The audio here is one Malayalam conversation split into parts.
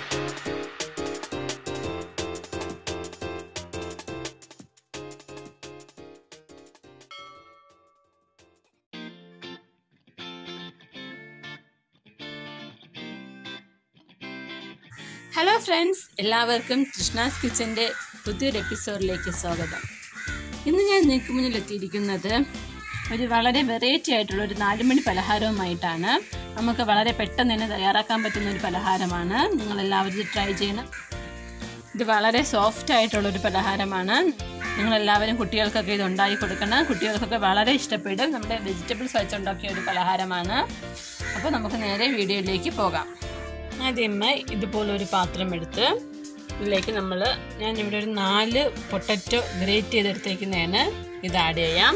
ഹലോ ഫ്രണ്ട്സ് എല്ലാവർക്കും കൃഷ്ണാസ് കിച്ചൻ്റെ പുതിയൊരു എപ്പിസോഡിലേക്ക് സ്വാഗതം ഇന്ന് ഞാൻ നിങ്ങൾക്ക് മുന്നിൽ എത്തിയിരിക്കുന്നത് ഒരു വളരെ വെറൈറ്റി ആയിട്ടുള്ള ഒരു നാലുമണി പലഹാരവുമായിട്ടാണ് നമുക്ക് വളരെ പെട്ടെന്ന് തന്നെ തയ്യാറാക്കാൻ പറ്റുന്ന ഒരു പലഹാരമാണ് നിങ്ങൾ എല്ലാവരും ഇത് ട്രൈ ചെയ്യണം ഇത് വളരെ സോഫ്റ്റ് ആയിട്ടുള്ള ഒരു പലഹാരമാണ് നിങ്ങളെല്ലാവരും കുട്ടികൾക്കൊക്കെ ഇത് ഉണ്ടാക്കി കൊടുക്കണം കുട്ടികൾക്കൊക്കെ വളരെ ഇഷ്ടപ്പെടും നമ്മുടെ വെജിറ്റബിൾസ് വെച്ചുണ്ടാക്കിയ ഒരു പലഹാരമാണ് അപ്പോൾ നമുക്ക് നേരെ വീഡിയോയിലേക്ക് പോകാം ആദ്യമേ ഇതുപോലൊരു പാത്രം എടുത്ത് ഇതിലേക്ക് നമ്മൾ ഞാൻ ഇവിടെ ഒരു നാല് പൊട്ടറ്റോ ഗ്രേറ്റ് ചെയ്തെടുത്തേക്കുന്നതാണ് ഇത് ആഡ് ചെയ്യാം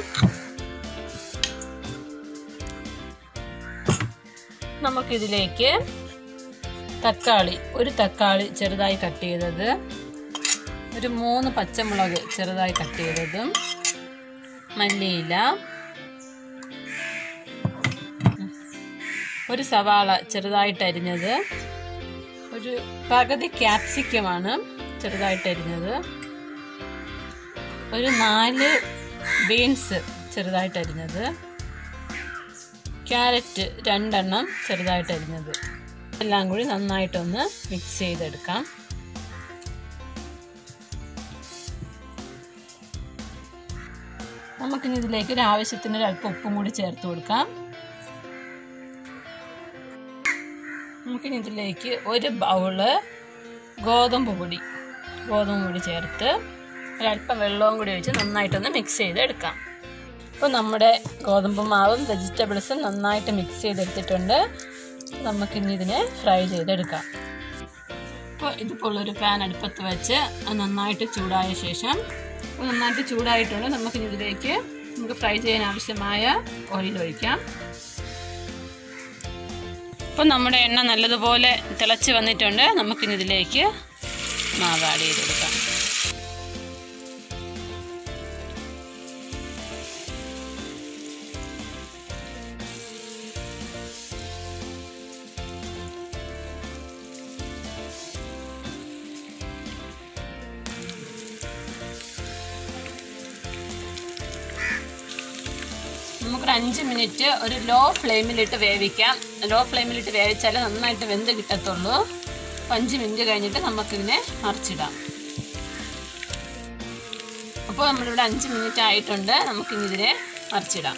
നമുക്കിതിലേക്ക് തക്കാളി ഒരു തക്കാളി ചെറുതായി കട്ട് ചെയ്തത് ഒരു മൂന്ന് പച്ചമുളക് ചെറുതായി കട്ട് ചെയ്തതും മല്ലിയില ഒരു സവാള ചെറുതായിട്ട് അരിഞ്ഞത് ഒരു പകുതി ക്യാപ്സിക്കമാണ് ചെറുതായിട്ട് അരിഞ്ഞത് ഒരു നാല് ബീൻസ് ചെറുതായിട്ട് അരിഞ്ഞത് ക്യാരറ്റ് രണ്ടെണ്ണം ചെറുതായിട്ട് അരിഞ്ഞത് എല്ലാം കൂടി നന്നായിട്ടൊന്ന് മിക്സ് ചെയ്തെടുക്കാം നമുക്കിനി ഇതിലേക്ക് ഒരു ആവശ്യത്തിന് ഒരു അല്പം ഉപ്പും കൂടി ചേർത്ത് കൊടുക്കാം നമുക്കിനി ഇതിലേക്ക് ഒരു ബൗള് ഗോതമ്പ് പൊടി ഗോതമ്പ് പൊടി ചേർത്ത് ഒരല്പം വെള്ളവും കൂടി ഒഴിച്ച് നന്നായിട്ടൊന്ന് മിക്സ് ചെയ്തെടുക്കാം ഇപ്പോൾ നമ്മുടെ ഗോതമ്പ് മാവും വെജിറ്റബിൾസും നന്നായിട്ട് മിക്സ് ചെയ്തെടുത്തിട്ടുണ്ട് നമുക്കിനി ഇതിനെ ഫ്രൈ ചെയ്തെടുക്കാം അപ്പോൾ ഇതുപോലൊരു പാൻ അടുപ്പത്ത് വെച്ച് അത് നന്നായിട്ട് ചൂടായ ശേഷം അപ്പോൾ നന്നായിട്ട് ചൂടായിട്ടുണ്ട് നമുക്കിനി ഇതിലേക്ക് നമുക്ക് ഫ്രൈ ചെയ്യാൻ ആവശ്യമായ ഓയിൽ ഒഴിക്കാം ഇപ്പം നമ്മുടെ എണ്ണ നല്ലതുപോലെ തിളച്ച് വന്നിട്ടുണ്ട് നമുക്കിനി ഇതിലേക്ക് മാവ് ആഡ് ചെയ്ത് കൊടുക്കാം നമുക്കൊരു അഞ്ച് മിനിറ്റ് ഒരു ലോ ഫ്ലെയിമിലിട്ട് വേവിക്കാം ലോ ഫ്ലെയിമിലിട്ട് വേവിച്ചാൽ നന്നായിട്ട് വെന്ത് കിട്ടത്തുള്ളൂ അപ്പോൾ അഞ്ച് മിനിറ്റ് കഴിഞ്ഞിട്ട് നമുക്കിതിനെ മറിച്ചിടാം അപ്പോൾ നമ്മളിവിടെ അഞ്ച് മിനിറ്റ് ആയിട്ടുണ്ട് നമുക്കിനി ഇതിനെ മറിച്ചിടാം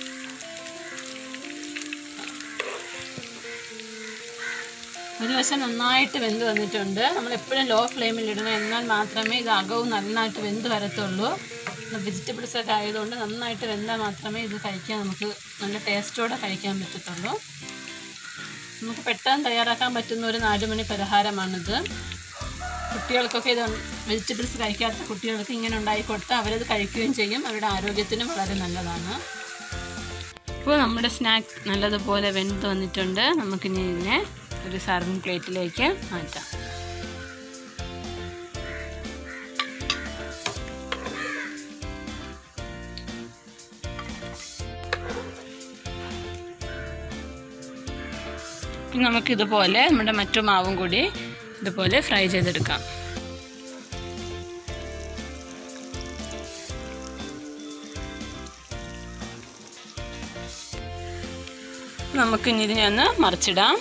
ഒരു വശം നന്നായിട്ട് വെന്ത് വന്നിട്ടുണ്ട് നമ്മൾ എപ്പോഴും ലോ ഫ്ലെയിമിൽ ഇടണം എന്നാൽ മാത്രമേ ഇത് അകവും നന്നായിട്ട് വെന്ത് വരത്തുള്ളൂ വെജിറ്റബിൾസ് ഒക്കെ ആയതുകൊണ്ട് നന്നായിട്ട് വെന്താൽ മാത്രമേ ഇത് കഴിക്കാൻ നമുക്ക് നല്ല ടേസ്റ്റോടെ കഴിക്കാൻ പറ്റത്തുള്ളൂ നമുക്ക് പെട്ടെന്ന് തയ്യാറാക്കാൻ പറ്റുന്ന ഒരു നാലുമണി പലഹാരമാണിത് കുട്ടികൾക്കൊക്കെ ഇത് വെജിറ്റബിൾസ് കഴിക്കാത്ത കുട്ടികൾക്ക് ഇങ്ങനെ ഉണ്ടാക്കി കൊടുത്താൽ അവരത് കഴിക്കുകയും ചെയ്യും അവരുടെ ആരോഗ്യത്തിനും വളരെ നല്ലതാണ് ഇപ്പോൾ നമ്മുടെ സ്നാക്ക് നല്ലതുപോലെ വെന്ത് വന്നിട്ടുണ്ട് നമുക്കിനി ഇതിനെ ഒരു സർവിങ് പ്ലേറ്റിലേക്ക് മാറ്റാം ഇനി നമുക്കിതുപോലെ നമ്മുടെ മറ്റു മാവും കൂടി ഇതുപോലെ ഫ്രൈ ചെയ്തെടുക്കാം നമുക്കിനി ഇതിനെ ഒന്ന് മറിച്ചിടാം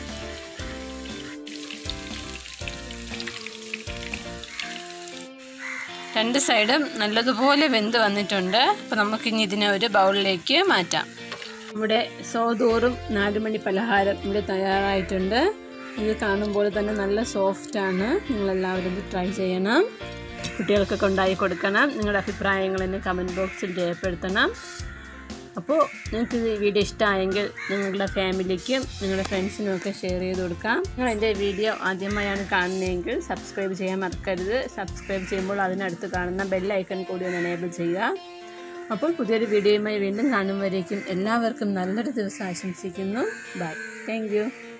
രണ്ട് സൈഡും നല്ലതുപോലെ വെന്ത് വന്നിട്ടുണ്ട് അപ്പോൾ നമുക്കിനി ഇതിനെ ഒരു ബൗളിലേക്ക് മാറ്റാം നമ്മുടെ സോതോറും നാലുമണി പലഹാരം ഇവിടെ തയ്യാറായിട്ടുണ്ട് ഇത് കാണുമ്പോൾ തന്നെ നല്ല സോഫ്റ്റാണ് നിങ്ങളെല്ലാവരും ഇത് ട്രൈ ചെയ്യണം കുട്ടികൾക്കൊക്കെ ഉണ്ടാക്കി കൊടുക്കണം നിങ്ങളുടെ അഭിപ്രായങ്ങൾ എന്നെ കമൻറ്റ് ബോക്സിൽ രേഖപ്പെടുത്തണം അപ്പോൾ നിങ്ങൾക്ക് ഈ വീഡിയോ ഇഷ്ടമായെങ്കിൽ നിങ്ങളുടെ ഫാമിലിക്കും നിങ്ങളുടെ ഫ്രണ്ട്സിനും ഒക്കെ ഷെയർ ചെയ്ത് കൊടുക്കാം നിങ്ങൾ എൻ്റെ വീഡിയോ ആദ്യമായാണ് കാണുന്നതെങ്കിൽ സബ്സ്ക്രൈബ് ചെയ്യാൻ മറക്കരുത് സബ്സ്ക്രൈബ് ചെയ്യുമ്പോൾ അതിനടുത്ത് കാണുന്ന ബെല്ലൈക്കൺ കൂടി ഒന്ന് എനേബിൾ ചെയ്യുക അപ്പോൾ പുതിയൊരു വീഡിയോയുമായി വീണ്ടും കാണുമ്പോഴേക്കും എല്ലാവർക്കും നല്ലൊരു ദിവസം ആശംസിക്കുന്നു ബൈ താങ്ക്